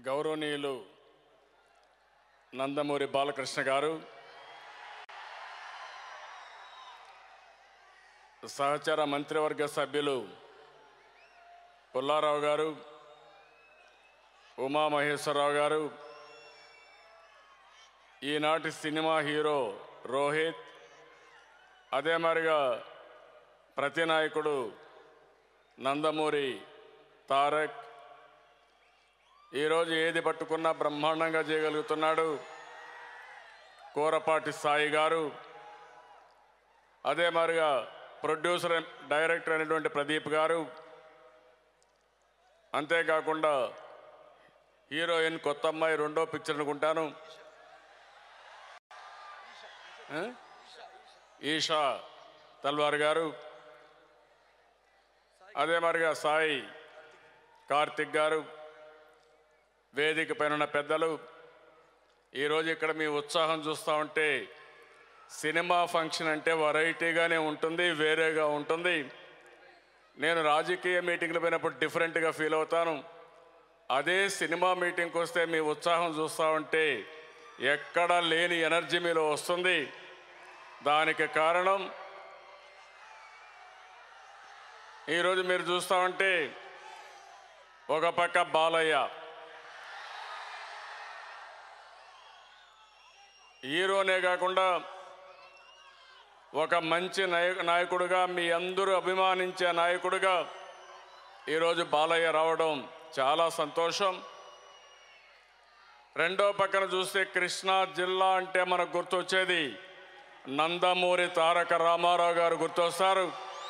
గౌరవనీయులు నందమూరి బాలకృష్ణ గారు సహచర మంత్రివర్గ సభ్యులు పుల్లారావు గారు ఉమామహేశ్వరరావు గారు ఈనాటి సినిమా హీరో రోహిత్ అదే మరిగా ప్రతినాయకుడు నందమూరి తారక్ ఈరోజు ఏది పట్టుకున్నా బ్రహ్మాండంగా చేయగలుగుతున్నాడు కూరపాటి సాయి గారు అదే మరిగా ప్రొడ్యూసర్ డైరెక్టర్ అయినటువంటి ప్రదీప్ గారు అంతేకాకుండా హీరోయిన్ కొత్త అమ్మాయి రెండో పిక్చర్ అనుకుంటాను ఆ? ఈషా తల్వార్ గారు అదే మరిగా సాయి కార్తిక్ గారు వేదిక పైన ఉన్న పెద్దలు ఈరోజు ఇక్కడ మీ ఉత్సాహం చూస్తూ ఉంటే సినిమా ఫంక్షన్ అంటే వెరైటీగానే ఉంటుంది వేరేగా ఉంటుంది నేను రాజకీయ మీటింగ్లు పోయినప్పుడు డిఫరెంట్గా ఫీల్ అవుతాను అదే సినిమా మీటింగ్కి వస్తే మీ ఉత్సాహం చూస్తూ ఉంటే ఎక్కడ లేని ఎనర్జీ మీలో వస్తుంది దానికి కారణం ఈరోజు మీరు చూస్తూ ఉంటే ఒక పక్క బాలయ్య హీరోనే కాకుండా ఒక మంచి నాయ- నాయకుడిగా మీ అందరూ అభిమానించే నాయకుడిగా ఈరోజు బాలయ్య రావడం చాలా సంతోషం రెండో పక్కన చూస్తే కృష్ణా జిల్లా అంటే మనకు గుర్తొచ్చేది నందమూరి తారక రామారావు గారు గుర్తొస్తారు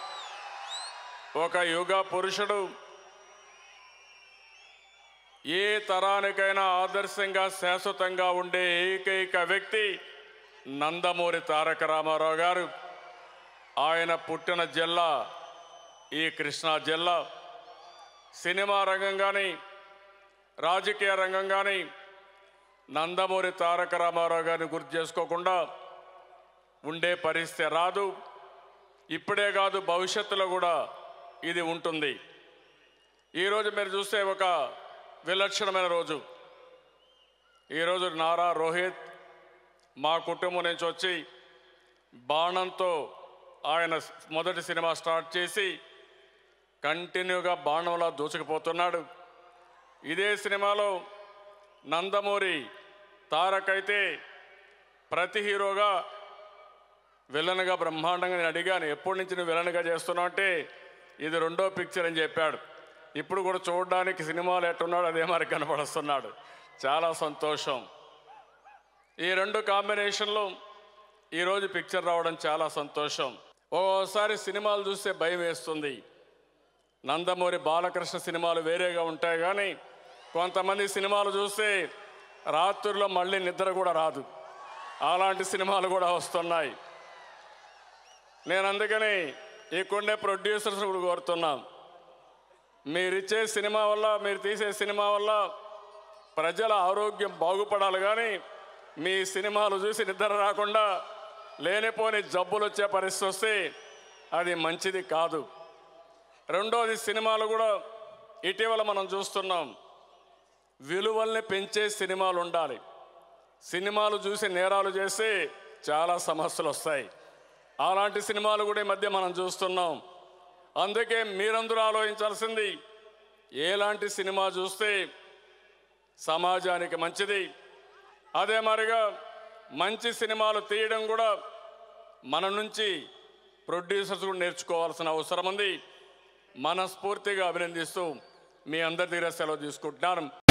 ఒక యుగ పురుషుడు ఏ తరానికైనా ఆదర్శంగా శాశ్వతంగా ఉండే ఏకైక వ్యక్తి నందమూరి తారక రామారావు గారు ఆయన పుట్టిన జిల్లా ఈ కృష్ణా జిల్లా సినిమా రంగం కానీ రాజకీయ రంగం కానీ నందమూరి తారక రామారావు గారిని గుర్తు చేసుకోకుండా ఉండే పరిస్థితి రాదు ఇప్పుడే కాదు భవిష్యత్తులో కూడా ఇది ఉంటుంది ఈరోజు మీరు చూస్తే ఒక విలక్షణమైన రోజు ఈరోజు నారా రోహిత్ మా కుటుంబం నుంచి వచ్చి బాణంతో ఆయన మొదటి సినిమా స్టార్ట్ చేసి కంటిన్యూగా బాణంలా దూసుకుపోతున్నాడు ఇదే సినిమాలో నందమూరి తారక్ అయితే ప్రతి హీరోగా విలన్గా బ్రహ్మాండంగా నేను అడిగాను ఎప్పటి నుంచి నువ్వు విలన్గా చేస్తున్నావు అంటే ఇది రెండో పిక్చర్ అని చెప్పాడు ఇప్పుడు కూడా చూడడానికి సినిమాలు ఎట్టున్నాడు అదే మరి కనపడుస్తున్నాడు చాలా సంతోషం ఈ రెండు కాంబినేషన్లో ఈరోజు పిక్చర్ రావడం చాలా సంతోషం ఓసారి సినిమాలు చూస్తే భయం వేస్తుంది నందమూరి బాలకృష్ణ సినిమాలు వేరేగా ఉంటాయి కానీ కొంతమంది సినిమాలు చూస్తే రాత్రుల్లో మళ్ళీ నిద్ర కూడా రాదు అలాంటి సినిమాలు కూడా వస్తున్నాయి నేను అందుకని ఇక్కడే ప్రొడ్యూసర్స్ కూడా కోరుతున్నాం మీరిచ్చే సినిమా వల్ల మీరు తీసే సినిమా వల్ల ప్రజల ఆరోగ్యం బాగుపడాలి కానీ మీ సినిమాలు చూసి నిద్ర రాకుండా లేనిపోని జబ్బులు వచ్చే పరిస్థితి వస్తే అది మంచిది కాదు రెండోది సినిమాలు కూడా ఇటీవల మనం చూస్తున్నాం విలువల్ని పెంచే సినిమాలు ఉండాలి సినిమాలు చూసి నేరాలు చేస్తే చాలా సమస్యలు వస్తాయి అలాంటి సినిమాలు కూడా ఈ మధ్య మనం చూస్తున్నాం అందుకే మీరందరూ ఆలోచించాల్సింది ఎలాంటి సినిమా చూస్తే సమాజానికి మంచిది అదే మరిగా మంచి సినిమాలు తీయడం కూడా మన నుంచి ప్రొడ్యూసర్స్ కూడా నేర్చుకోవాల్సిన అవసరం ఉంది మనస్ఫూర్తిగా అభినందిస్తూ మీ అందరి దగ్గర సెలవు తీసుకుంటున్నాను